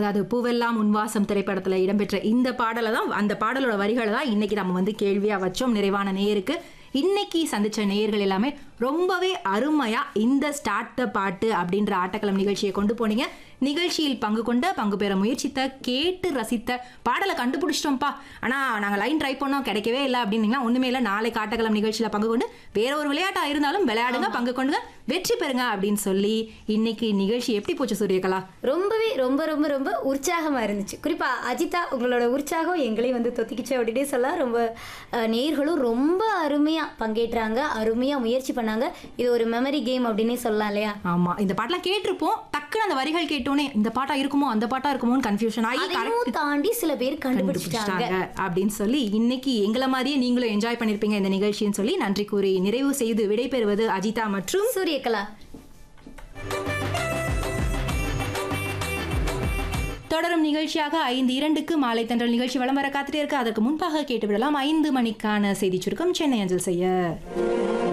அதாவது பூவெல்லாம் உன்வாசம் திரைப்படத்துல இடம்பெற்ற இந்த பாடலை தான் அந்த பாடலோட வரிகளை தான் இன்னைக்கு நம்ம வந்து கேள்வியா வச்சோம் நிறைவான நேயருக்கு இன்னைக்கு சந்திச்ச நேயர்கள் எல்லாமே ரொம்பவே அருமையா இந்த ஸ்டார்ட் த பாட்டு அப்படின்ற ஆட்டக்களம் நிகழ்ச்சியை கொண்டு போனீங்க நிகழ்ச்சியில் பங்கு கொண்ட பங்கு பெற முயற்சித்த கேட்டு ரசித்த பாடலை கண்டுபிடிச்சிட்டோம்ப்பா ஆனா நாங்க லைன் ட்ரை பண்ணோம் கிடைக்கவே இல்லை அப்படின்னீங்கன்னா ஒண்ணுமே இல்லை நாளைக்கு ஆட்டக்களம் நிகழ்ச்சியில பங்கு கொண்டு வேற ஒரு விளையாட்டா இருந்தாலும் விளையாடுங்க பங்கு கொண்டுங்க வெற்றி பெறுங்க அப்படின்னு சொல்லி இன்னைக்கு நிகழ்ச்சி எப்படி போச்சு சூரியகலா ரொம்பவே ரொம்ப ரொம்ப ரொம்ப உற்சாகமா இருந்துச்சு குறிப்பா அஜிதா உங்களோட உற்சாகம் எங்களையும் வந்து தொத்திக்கிச்சு அப்படின்னே சொல்லலாம் ரொம்ப அஹ், நேயர்களும் ரொம்ப அருமையா பங்கேற்றாங்க அருமையா முயற்சி பண்ணாங்க இது ஒரு மெமரி கேம் அப்படின்னே சொல்லலாம் இல்லையா ஆமா இந்த பாட்டெல்லாம் கேட்டிருப்போம் டக்குன்னு அந்த வரிகள் கேட்டோன்னே இந்த பாட்டா இருக்குமோ அந்த பாட்டா இருக்குமோன்னு கன்ஃபியூஷன் ஆகி அதையும் தாண்டி சில பேர் கண்டுபிடிச்சிட்டாங்க கண்டுபிடிச்சிட்டாங்க அப்படின்னு சொல்லி இன்னைக்கு எங்களை மாதிரியே நீங்களும் என்ஜாய் பண்ணிருப்பீங்க இந்த நிகழ்ச்சின்னு சொல்லி நன்றி கூறி நிறைவு செய்து விடைபெறுவது அஜிதா மற்றும் சூரியகலா தொடரும் நிகழ்ச்சியாக ஐந்து இரண்டுக்கு மாலை தன்றல் நிகழ்ச்சி வலம் வர காத்துட்டே இருக்கு அதற்கு முன்பாக கேட்டுவிடலாம் ஐந்து மணிக்கான செய்தி சுருக்கம் சென்னை அஞ்சல் செய்ய